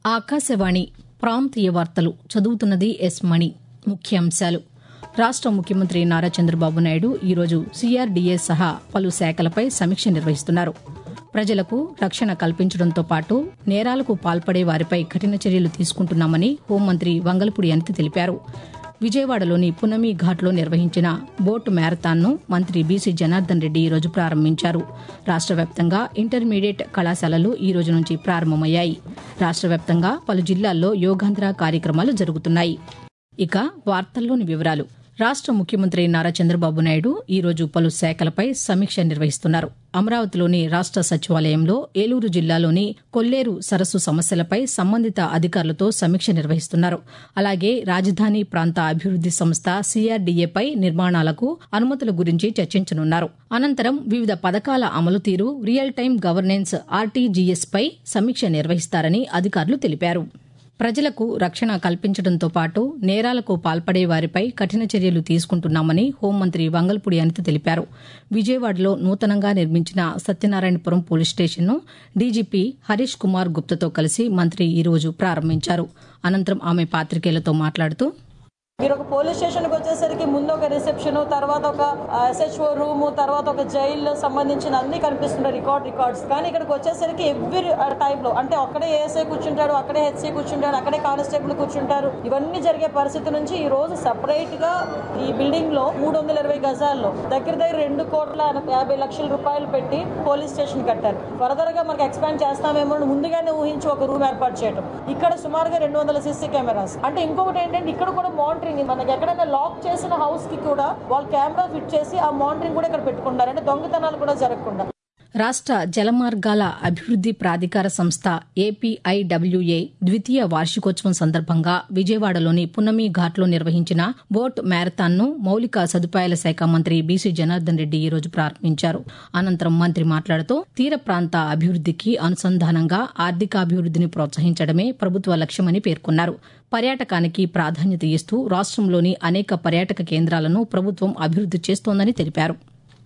ఆకాశవాణి ప్రాంతీయ వార్తలు చదువుతున్నది ఎస్ మణి ముఖ్యాంశాలు రాష్ట ముఖ్యమంత్రి నారా చంద్రబాబు నాయుడు ఈరోజు సీఆర్డీఏ సహా పలు శాఖలపై సమీక్ష నిర్వహిస్తున్నారు ప్రజలకు రక్షణ కల్పించడంతో పాటు నేరాలకు పాల్పడే వారిపై కఠిన చర్యలు తీసుకుంటున్నామని హోంమంత్రి వంగలపూడి అనిత తెలిపారు విజయవాడలోని పునమి ఘాట్లో నిర్వహించిన బోట్ మ్యారథాన్ను మంత్రి బీసీ జనార్దన్ రెడ్డి ఈరోజు ప్రారంభించారు రాష్ట వ్యాప్తంగా ఇంటర్మీడియట్ కళాశాలలు ఈ రోజు నుంచి ప్రారంభమయ్యాయి రాష్ట వ్యాప్తంగా పలు జిల్లాల్లో యోగాంధ్ర కార్యక్రమాలు జరుగుతున్నాయి ఇక వార్తల్లోని వివరాలు రాష్ట ముఖ్యమంత్రి నారా చంద్రబాబు నాయుడు ఈరోజు పలు శాఖలపై సమీక్ష నిర్వహిస్తున్నారు అమరావతిలోని రాష్ట సచివాలయంలో ఏలూరు జిల్లాలోని కొల్లేరు సరస్సు సమస్యలపై సంబంధిత అధికారులతో సమీక్ష నిర్వహిస్తున్నారు అలాగే రాజధాని ప్రాంత అభివృద్ది సంస్థ సీఆర్డీఏపై నిర్మాణాలకు అనుమతుల గురించి చర్చించనున్నారు అనంతరం వివిధ పథకాల అమలు తీరు రియల్ టైం గవర్నెన్స్ ఆర్టీజీఎస్ పై సమీక్ష నిర్వహిస్తారని అధికారులు తెలిపారు ప్రజలకు రక్షణ కల్పించడంతో పాటు నేరాలకు పాల్పడే వారిపై కఠిన చర్యలు తీసుకుంటున్నామని హోంమంత్రి వంగల్పూడి అనిత తెలిపారు విజయవాడలో నూతనంగా నిర్మించిన సత్యనారాయణపురం పోలీస్ స్టేషన్ను డీజీపీ హరీష్ కుమార్ గుప్తతో కలిసి మంత్రి ఈరోజు ప్రారంభించారు అనంతరం ఆమె పాతికేయులతో మాట్లాడుతూ మీరు ఒక పోలీస్ స్టేషన్కి వచ్చేసరికి ముందు ఒక రిసెప్షన్ తర్వాత ఒక ఎస్హెచ్ఓ రూమ్ తర్వాత ఒక జైలు సంబంధించిన అన్ని కనిపిస్తుంటాయి రికార్డ్ రికార్డ్స్ కానీ ఇక్కడికి వచ్చేసరికి ఎవ్రీ టైంలో అంటే అక్కడే ఏఎస్ఐ కూర్చుంటాడు అక్కడే హెచ్సీ కూర్చుంటాడు అక్కడే కానిస్టేబుల్ కూర్చుంటారు ఇవన్నీ జరిగే పరిస్థితి నుంచి ఈ రోజు సెపరేట్ గా ఈ బిల్డింగ్ లో మూడు వందల ఇరవై గజాల్లో దగ్గర దగ్గర రెండు కోట్ల యాభై లక్షల రూపాయలు పెట్టి పోలీస్ స్టేషన్ కట్టారు ఫర్దర్ గా మనకి ఎక్స్పాండ్ చేస్తామేమో అని ముందుగానే ఊహించి ఒక రూమ్ ఏర్పాటు చేయడం ఇక్కడ సుమారుగా రెండు వందల సీసీ కెమెరాస్ అంటే ఇంకొకటి ఏంటంటే ఇక్కడ కూడా మానిటరింగ్ మనకి ఎక్కడైనా లాక్ చేసిన హౌస్ కి కూడా వాళ్ళు కెమెరా ఫిట్ చేసి ఆ మానిటరింగ్ కూడా ఇక్కడ పెట్టుకుంటారు అంటే దొంగతనాలు కూడా జరగకుండా రాష్ట జలమార్గాల అభివృద్ది ప్రాధికార సంస్థ ఏపీఐడబ్ల్యూఏ ద్వితీయ వార్షికోత్సవం సందర్భంగా విజయవాడలోని పున్నమి ఘాట్లో నిర్వహించిన బోట్ మ్యారథాన్ను మౌలిక సదుపాయాల శాఖ మంత్రి బీసీ జనార్దన్ రెడ్డి ఈరోజు ప్రారంభించారు అనంతరం మంత్రి మాట్లాడుతూ తీర ప్రాంత అభివృద్దికి అనుసంధానంగా ఆర్థికాభివృద్దిని ప్రోత్సహించడమే ప్రభుత్వ లక్ష్యమని పేర్కొన్నారు పర్యాటకానికి ప్రాధాన్యత ఇస్తూ రాష్టంలోని అనేక పర్యాటక కేంద్రాలను ప్రభుత్వం అభివృద్ది చేస్తోందని తెలిపారు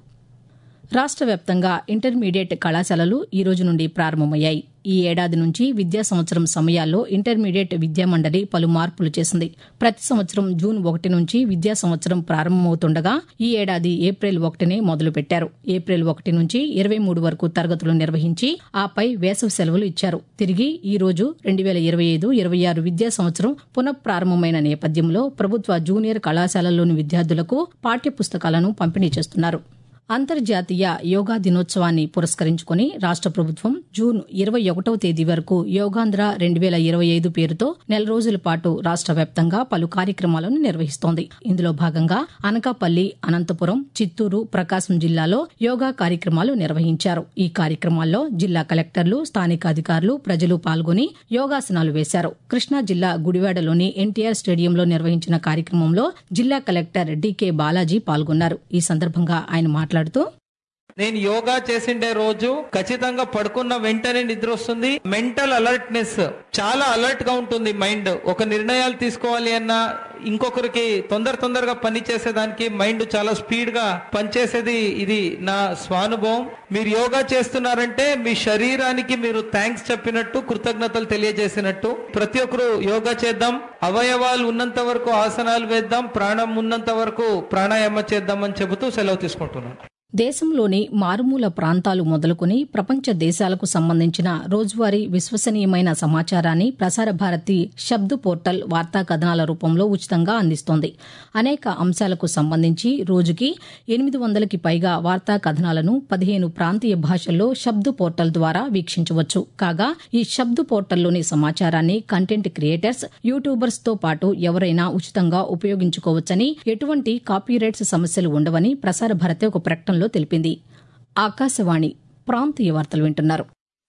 రాష్ట వ్యాప్తంగా ఇంటర్మీడియట్ కళాశాలలు ఈ రోజు నుండి ప్రారంభమయ్యాయి ఈ ఏడాది నుంచి విద్యా సంవత్సరం సమయాల్లో ఇంటర్మీడియట్ విద్యామండలి పలు మార్పులు చేసింది ప్రతి సంవత్సరం జూన్ ఒకటి నుంచి విద్యా సంవత్సరం ప్రారంభమవుతుండగా ఈ ఏడాది ఏప్రిల్ ఒకటినే మొదలుపెట్టారు ఏప్రిల్ ఒకటి నుంచి ఇరవై మూడు వరకు తరగతులు నిర్వహించి ఆపై వేసవి సెలవులు ఇచ్చారు తిరిగి ఈ రోజు రెండు వేల ఇరవై ఐదు ఇరవై ఆరు విద్యా సంవత్సరం పునఃప్రారంభమైన నేపథ్యంలో ప్రభుత్వ జూనియర్ కళాశాలల్లోని విద్యార్థులకు పాఠ్యపుస్తకాలను పంపిణీ చేస్తున్నారు అంతర్జాతీయ యోగా దినోత్సవాన్ని పురస్కరించుకుని రాష్ట ప్రభుత్వం జూన్ ఇరవై ఒకటవ తేదీ వరకు యోగాంధ్ర రెండు వేల ఇరవై ఐదు పేరుతో నెల రోజుల పాటు రాష్ట వ్యాప్తంగా పలు కార్యక్రమాలను నిర్వహిస్తోంది ఇందులో భాగంగా అనకాపల్లి అనంతపురం చిత్తూరు ప్రకాశం జిల్లాలో యోగా కార్యక్రమాలు నిర్వహించారు ఈ కార్యక్రమాల్లో జిల్లా కలెక్టర్లు స్థానిక అధికారులు ప్రజలు పాల్గొని యోగాసనాలు వేశారు కృష్ణా జిల్లా గుడివాడలోని ఎన్టీఆర్ స్టేడియంలో నిర్వహించిన కార్యక్రమంలో జిల్లా కలెక్టర్ డీకే బాలాజీ పాల్గొన్నారు ఈ సందర్భంగా ఆయన మాట్లాడుతూ మాట్లాడుతూ నేను యోగా చేసిండే రోజు ఖచ్చితంగా పడుకున్న వెంటనే నిద్ర వస్తుంది మెంటల్ అలర్ట్నెస్ చాలా అలర్ట్ గా ఉంటుంది మైండ్ ఒక నిర్ణయాలు తీసుకోవాలి అన్న ఇంకొకరికి తొందర తొందరగా పని చేసేదానికి మైండ్ చాలా స్పీడ్ గా పనిచేసేది ఇది నా స్వానుభవం మీరు యోగా చేస్తున్నారంటే మీ శరీరానికి మీరు థ్యాంక్స్ చెప్పినట్టు కృతజ్ఞతలు తెలియజేసినట్టు ప్రతి ఒక్కరు యోగా చేద్దాం అవయవాలు ఉన్నంత వరకు ఆసనాలు వేద్దాం ప్రాణం ఉన్నంత వరకు ప్రాణాయామ చేద్దామని చెబుతూ సెలవు తీసుకుంటున్నాను దేశంలోని మారుమూల ప్రాంతాలు మొదలుకుని ప్రపంచ దేశాలకు సంబంధించిన రోజువారీ విశ్వసనీయమైన సమాచారాన్ని ప్రసార భారతి శబ్ద పోర్టల్ వార్తా కథనాల రూపంలో ఉచితంగా అందిస్తోంది అనేక అంశాలకు సంబంధించి రోజుకి ఎనిమిది వందలకి పైగా వార్తా కథనాలను పదిహేను ప్రాంతీయ భాషల్లో శబ్ద పోర్టల్ ద్వారా వీక్షించవచ్చు కాగా ఈ శబ్ద పోర్టల్లోని సమాచారాన్ని కంటెంట్ క్రియేటర్స్ యూట్యూబర్స్ తో పాటు ఎవరైనా ఉచితంగా ఉపయోగించుకోవచ్చని ఎటువంటి కాపీరైట్స్ సమస్యలు ఉండవని ప్రసార భారతి ఒక ప్రకటనలో తెలిపింది ఆకాశవాణి ప్రాంతీయ వార్తలు వింటున్నారు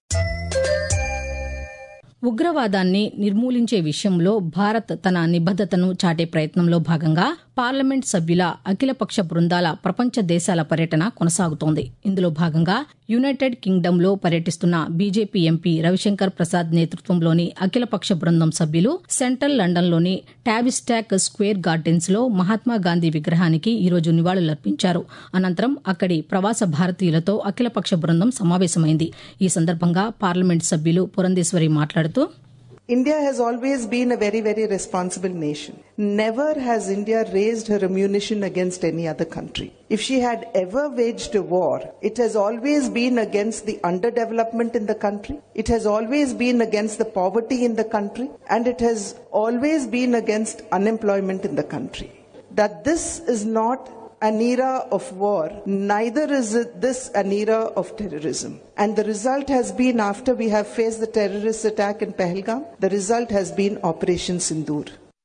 ఉగ్రవాదాన్ని నిర్మూలించే విషయంలో భారత్ తన నిబద్దతను చాటే ప్రయత్నంలో భాగంగా పార్లమెంట్ సభ్యుల అఖిలపక్ష బృందాల ప్రపంచ దేశాల పర్యటన కొనసాగుతోంది ఇందులో భాగంగా యునైటెడ్ కింగ్డమ్లో పర్యటిస్తున్న బీజేపీ ఎంపీ రవిశంకర్ ప్రసాద్ నేతృత్వంలోని అఖిలపక్ష బృందం సభ్యులు సెంట్రల్ లండన్లోని టావిస్టాక్ స్క్వేర్ గార్డెన్స్ లో మహాత్మాగాంధీ విగ్రహానికి ఈరోజు నివాళులర్పించారు అనంతరం అక్కడి ప్రవాస భారతీయులతో అఖిలపక్ష బృందం సమావేశమైంది ఈ సందర్భంగా పార్లమెంట్ సభ్యులు పురంధేశ్వరి మాట్లాడుతూ India has always been a very, very responsible nation. Never has India raised her ammunition against any other country. If she had ever waged a war, it has always been against the underdevelopment in the country. It has always been against the poverty in the country. And it has always been against unemployment in the country. That this is not an era of war, neither is it this an era of terrorism. And the result has been, after we have faced the terrorist attack in Pahalgam, the result has been Operation Sindoor.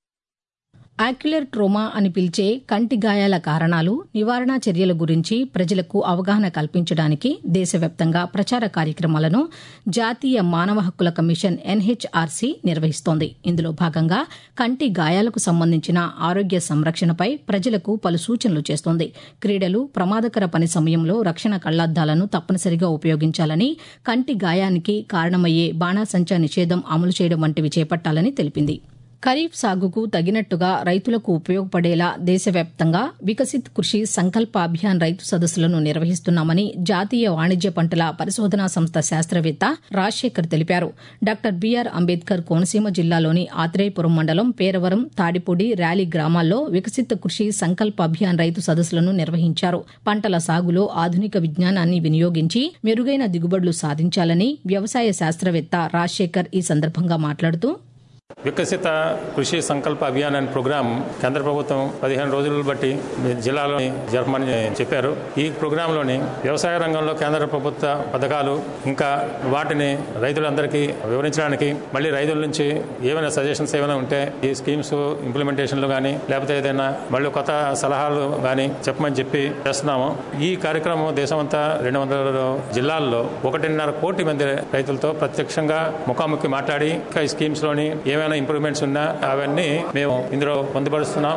Ocular trauma అని పిలిచే కంటి గాయాల కారణాలు నివారణ చర్యల గురించి ప్రజలకు అవగాహన కల్పించడానికి దేశవ్యాప్తంగా ప్రచార కార్యక్రమాలను జాతీయ మానవ హక్కుల కమిషన్ ఎన్హెచ్ఆర్సీ నిర్వహిస్తోంది ఇందులో భాగంగా కంటి గాయాలకు సంబంధించిన ఆరోగ్య సంరక్షణపై ప్రజలకు పలు సూచనలు చేస్తోంది క్రీడలు ప్రమాదకర పని సమయంలో రక్షణ కళ్లద్దాలను తప్పనిసరిగా ఉపయోగించాలని కంటి గాయానికి కారణమయ్యే బాణాసంచా నిషేధం అమలు చేయడం వంటివి చేపట్టాలని తెలిపింది ఖరీఫ్ సాగుకు తగినట్టుగా రైతులకు ఉపయోగపడేలా దేశవ్యాప్తంగా వికసిత్ కృషి సంకల్ప అభియాన్ రైతు సదస్సులను నిర్వహిస్తున్నామని జాతీయ వాణిజ్య పంటల పరిశోధనా సంస్థ శాస్త్రవేత్త రాజశేఖర్ తెలిపారు డాక్టర్ బీఆర్ అంబేద్కర్ కోనసీమ జిల్లాలోని ఆత్రేయపురం మండలం పేరవరం తాడిపొడి ర్యాలీ గ్రామాల్లో వికసిత్ కృషి సంకల్ప అభియాన్ రైతు సదస్సులను నిర్వహించారు పంటల సాగులో ఆధునిక విజ్ఞానాన్ని వినియోగించి మెరుగైన దిగుబడులు సాధించాలని వ్యవసాయ శాస్త్రవేత్త రాజశేఖర్ ఈ సందర్భంగా మాట్లాడుతూ వికసిత కృషి సంకల్ప అభియాన్ అనే ప్రోగ్రాం కేంద్ర ప్రభుత్వం పదిహేను రోజులు బట్టి జిల్లాలో జరపమని చెప్పారు ఈ ప్రోగ్రాంలోని వ్యవసాయ రంగంలో కేంద్ర ప్రభుత్వ పథకాలు ఇంకా వాటిని రైతులందరికీ వివరించడానికి మళ్ళీ రైతుల నుంచి ఏమైనా సజెషన్స్ ఏమైనా ఉంటే ఈ స్కీమ్స్ ఇంప్లిమెంటేషన్లు కానీ లేకపోతే ఏదైనా మళ్ళీ కొత్త సలహాలు కానీ చెప్పమని చెప్పి చేస్తున్నాము ఈ కార్యక్రమం దేశమంతా రెండు వందల జిల్లాల్లో ఒకటిన్నర కోటి మంది రైతులతో ప్రత్యక్షంగా ముఖాముఖి మాట్లాడి ఇంకా ఈ స్కీమ్స్ లోని ఏమైనా ఇంప్రూవ్మెంట్స్ ఉన్నా అవన్నీ మేము ఇందులో పొందుపరుస్తున్నాం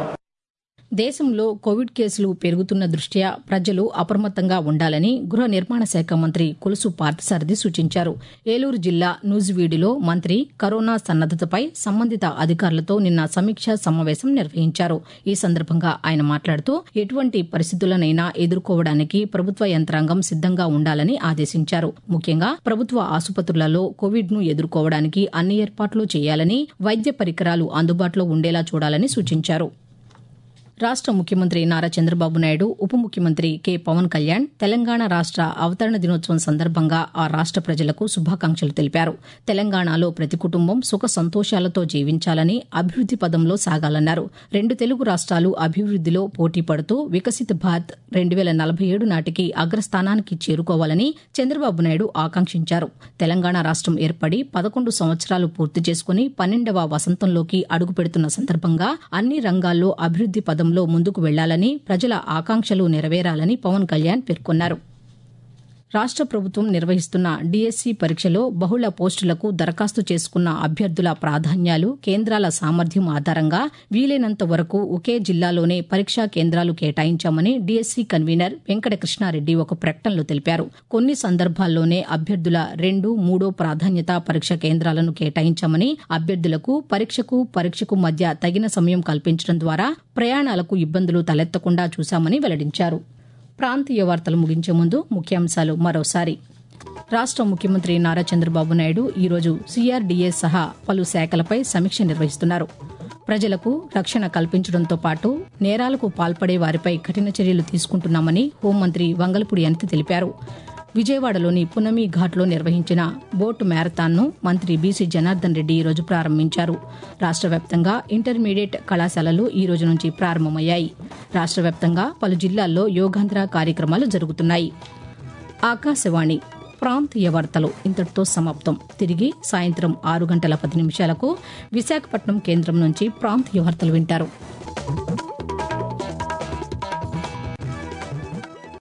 దేశంలో కోవిడ్ కేసులు పెరుగుతున్న దృష్ట్యా ప్రజలు అప్రమత్తంగా ఉండాలని గృహ నిర్మాణ శాఖ మంత్రి కొలుసు పార్థసారథి సూచించారు ఏలూరు జిల్లా నూజివీడులో మంత్రి కరోనా సన్నద్దతపై సంబంధిత అధికారులతో నిన్న సమీక్షా సమావేశం నిర్వహించారు ఈ సందర్భంగా ఆయన మాట్లాడుతూ ఎటువంటి పరిస్థితులనైనా ఎదుర్కోవడానికి ప్రభుత్వ యంత్రాంగం సిద్దంగా ఉండాలని ఆదేశించారు ముఖ్యంగా ప్రభుత్వ ఆసుపత్రులలో కోవిడ్ ను ఎదుర్కోవడానికి అన్ని ఏర్పాట్లు చేయాలని వైద్య పరికరాలు అందుబాటులో ఉండేలా చూడాలని సూచించారు రాష్ట ముఖ్యమంత్రి నారా చంద్రబాబు నాయుడు ఉప ముఖ్యమంత్రి కె పవన్ కళ్యాణ్ తెలంగాణ రాష్ట అవతరణ దినోత్సవం సందర్భంగా ఆ రాష్ట ప్రజలకు శుభాకాంక్షలు తెలిపారు తెలంగాణలో ప్రతి కుటుంబం సుఖ సంతోషాలతో జీవించాలని అభివృద్ది పదంలో సాగాలన్నారు రెండు తెలుగు రాష్ట్రాలు అభివృద్దిలో పోటీ పడుతూ వికసిత్ భారత్ రెండు వేల నలభై ఏడు నాటికి అగ్రస్థానానికి చేరుకోవాలని చంద్రబాబు నాయుడు ఆకాంక్షించారు తెలంగాణ రాష్టం ఏర్పడి పదకొండు సంవత్సరాలు పూర్తి చేసుకుని పన్నెండవ వసంతంలోకి అడుగుపెడుతున్న సందర్భంగా అన్ని రంగాల్లో అభివృద్ది పదం పథంలో ముందుకు వెళ్లాలని ప్రజల ఆకాంక్షలు నెరవేరాలని పవన్ కళ్యాణ్ పేర్కొన్నారు రాష్ట ప్రభుత్వం నిర్వహిస్తున్న డీఎస్సీ పరీక్షలో బహుళ పోస్టులకు దరఖాస్తు చేసుకున్న అభ్యర్థుల ప్రాధాన్యాలు కేంద్రాల సామర్థ్యం ఆధారంగా వీలైనంత వరకు ఒకే జిల్లాలోనే పరీక్షా కేంద్రాలు కేటాయించామని డీఎస్సీ కన్వీనర్ వెంకట కృష్ణారెడ్డి ఒక ప్రకటనలో తెలిపారు కొన్ని సందర్భాల్లోనే అభ్యర్థుల రెండు మూడో ప్రాధాన్యత పరీక్ష కేంద్రాలను కేటాయించామని అభ్యర్థులకు పరీక్షకు పరీక్షకు మధ్య తగిన సమయం కల్పించడం ద్వారా ప్రయాణాలకు ఇబ్బందులు తలెత్తకుండా చూశామని వెల్లడించారు ప్రాంతీయ వార్తలు ముగించే ముందు ముఖ్యాంశాలు మరోసారి రాష్ట ముఖ్యమంత్రి నారా చంద్రబాబు నాయుడు ఈరోజు సీఆర్డీఏ సహా పలు శాఖలపై సమీక్ష నిర్వహిస్తున్నారు ప్రజలకు రక్షణ కల్పించడంతో పాటు నేరాలకు పాల్పడే వారిపై కఠిన చర్యలు తీసుకుంటున్నామని హోంమంత్రి వంగలపూడి అనిత తెలిపారు విజయవాడలోని పునమి ఘాట్లో నిర్వహించిన బోట్ మ్యారథాన్ను మంత్రి బీసీ జనార్దన్ రెడ్డి ఈరోజు ప్రారంభించారు రాష్ట్ర వ్యాప్తంగా ఇంటర్మీడియట్ కళాశాలలు ఈ రోజు నుంచి ప్రారంభమయ్యాయి రాష్ట్ర వ్యాప్తంగా పలు జిల్లాల్లో యోగాంధ్ర కార్యక్రమాలు జరుగుతున్నాయి ఆకాశవాణి ప్రాంతీయ వార్తలు ఇంతటితో సమాప్తం తిరిగి సాయంత్రం ఆరు గంటల పది నిమిషాలకు విశాఖపట్నం కేంద్రం నుంచి ప్రాంతీయ వార్తలు వింటారు